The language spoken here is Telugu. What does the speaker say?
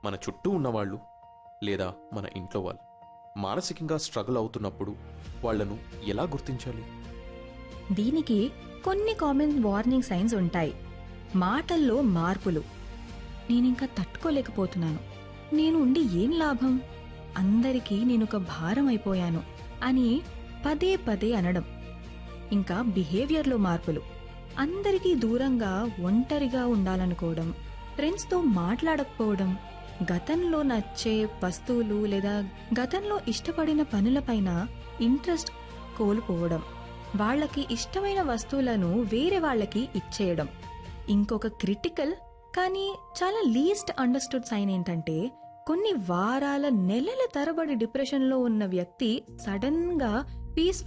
మన చుట్టూ ఉన్నవాళ్ళు లేదా మన ఇంట్లో వాళ్ళు మానసికంగా స్ట్రగుల్ అవుతున్నప్పుడు వాళ్ళను ఎలా గుర్తించాలి దీనికి కొన్ని కామన్ వార్నింగ్ సైన్స్ ఉంటాయి మాటల్లో మార్పులు నేనింకా తట్టుకోలేకపోతున్నాను నేను ఉండి ఏం లాభం అందరికీ నేనొక భారం అయిపోయాను అని పదే పదే అనడం ఇంకా బిహేవియర్లో మార్పులు అందరికీ దూరంగా ఒంటరిగా ఉండాలనుకోవడం ఫ్రెండ్స్తో మాట్లాడకపోవడం గతంలో నచ్చే వస్తువులు లేదా గతంలో ఇష్టపడిన పనులపైన ఇంట్రెస్ట్ కోల్పోవడం వాళ్ళకి ఇష్టమైన వస్తువులను వేరే వాళ్ళకి ఇచ్చేయడం ఇంకొక క్రిటికల్ కానీ చాలా లీస్ట్ అండర్స్టూడ్ సైన్ ఏంటంటే కొన్ని వారాల నెలల తరబడి డిప్రెషన్లో ఉన్న వ్యక్తి సడన్ గా పీస్